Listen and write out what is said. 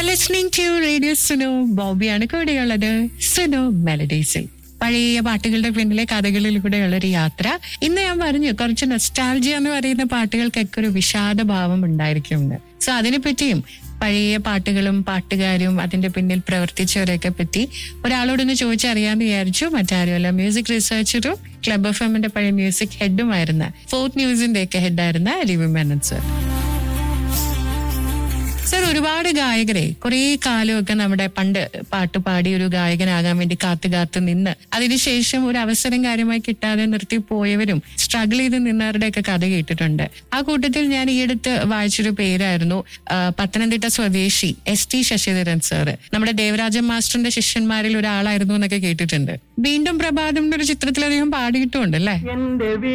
R listening to radio Suno ബോബിയാണ് കൂടെയുള്ളത് സുനോ മെലഡീസിൽ പഴയ പാട്ടുകളുടെ പിന്നിലെ കഥകളിലൂടെയുള്ള ഒരു യാത്ര ഇന്ന് ഞാൻ പറഞ്ഞു കുറച്ച് നൊസ്റ്റാൾജിയ എന്ന് പറയുന്ന പാട്ടുകൾക്കൊക്കെ ഒരു വിഷാദ ഭാവം ഉണ്ടായിരിക്കും എന്ന് സോ അതിനെപ്പറ്റിയും പഴയ പാട്ടുകളും പാട്ടുകാരും അതിന്റെ പിന്നിൽ പ്രവർത്തിച്ചവരെയൊക്കെ പറ്റി ഒരാളോടൊന്ന് ചോദിച്ചറിയാന്ന് വിചാരിച്ചു മറ്റാരുമല്ല മ്യൂസിക് റിസർച്ചറും ക്ലബ് എഫ് എമ്മിന്റെ പഴയ മ്യൂസിക് ഹെഡുമായിരുന്ന ഫോർത്ത് ന്യൂസിന്റെ ഒക്കെ ഹെഡായിരുന്ന രവി മേനൻ സർ സർ ഒരുപാട് ഗായകരെ കുറെ കാലമൊക്കെ നമ്മുടെ പണ്ട് പാട്ട് പാടി ഒരു ഗായകനാകാൻ വേണ്ടി കാത്തു കാത്തു നിന്ന് അതിനുശേഷം ഒരു അവസരം കാര്യമായി കിട്ടാതെ നിർത്തി പോയവരും സ്ട്രഗിൾ ചെയ്ത് നിന്നവരുടെയൊക്കെ കഥ കേട്ടിട്ടുണ്ട് ആ കൂട്ടത്തിൽ ഞാൻ ഈയടുത്ത് വായിച്ചൊരു പേരായിരുന്നു ആ, പത്തനംതിട്ട സ്വദേശി എസ് ടി ശശിധരൻ സാറ് നമ്മുടെ ദേവരാജൻ മാസ്റ്ററിന്റെ ശിഷ്യന്മാരിൽ ഒരാളായിരുന്നു എന്നൊക്കെ കേട്ടിട്ടുണ്ട് വീണ്ടും പ്രഭാതം എന്നൊരു ചിത്രത്തിൽ അദ്ദേഹം പാടിയിട്ടുമുണ്ട് അല്ലേ എന്റെ